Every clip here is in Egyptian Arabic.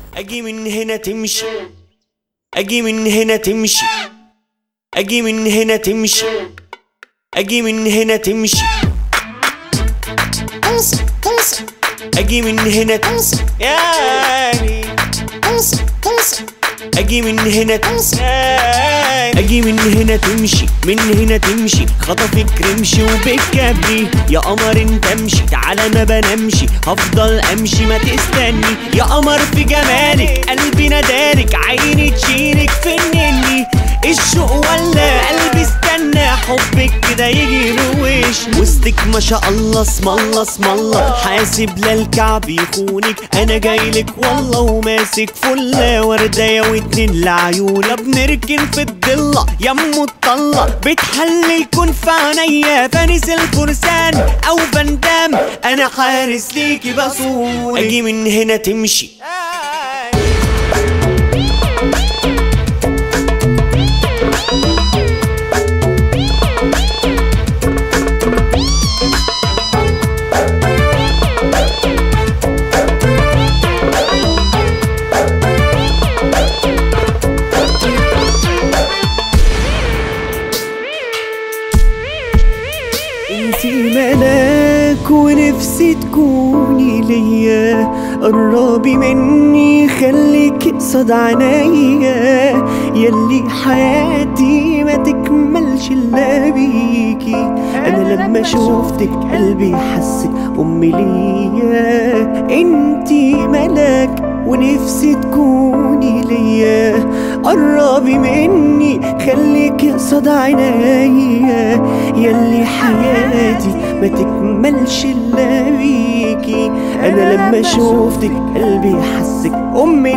اجي من هنا تمشي اجي من هنا تمشي اجي من هنا تمشي اجي من هنا تمشي امشي امشي اجي من هنا تمشي يعني امشي امشي اجي من هنا تمشي اجي من هنا تمشي من هنا تمشي خطفك رمشي وبالكبري يا قمر انت امشي تعالى ما بنمشي هفضل امشي ما تستني يا قمر في جمالك قلبي نادالك عيني تشيلك فنني الشوق ولا قلبي استنى حبك كده يجي روش وسطك ما شاء الله اسم الله اسم الله حاسب لا الكعب يخونك انا جايلك والله وماسك فله ورده يا واتنين لعيون بنركن في الضله يا ام الطله بتحلل كن في عينيا فانس الفرسان او فندام انا حارس ليكي بصونك اجي من هنا تمشي انتي ملاك ونفسي تكوني ليا قربي مني خليك قصاد عينيا يلي حياتي ما تكملش الا بيكي انا لما شوفتك قلبي حسك امي ليا انتي ملاك ونفسي تكوني ليا قربي مني خليك قصاد عينيا يلي حياتي ما تكملش الا بيكي انا لما شوفتك قلبي حسك امي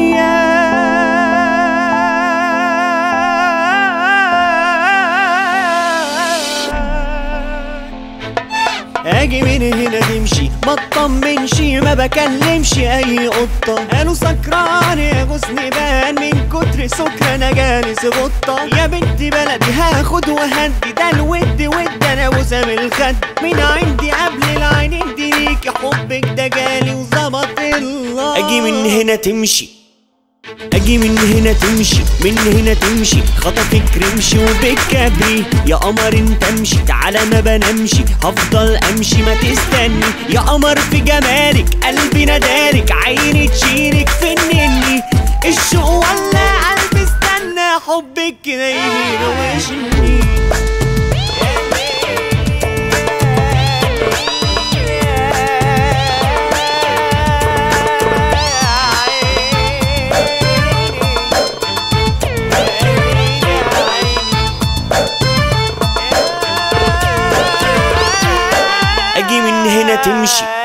ليا اجي من هنا تمشي ما اطمنش ما بكلمش اي قطه قالوا سكران يا غصني بان من كتر سكر انا جالس غطه يا بنت بلدي هاخد وهدي ده الود ود انا وسام الخد من عندي قبل العينين دي ليكي حبك ده جالي وظبط الله اجي من هنا تمشي اجي من هنا تمشي من هنا تمشي خطفك رمشي وبالكبري يا قمر انت امشي تعالى ما بنمشي هفضل امشي ما تستني يا قمر في جمالك قلبي نادالك عيني تشيلك فنني الشوق ولا قلبي استنى حبك كده يجي روشني اجي من هنا تمشي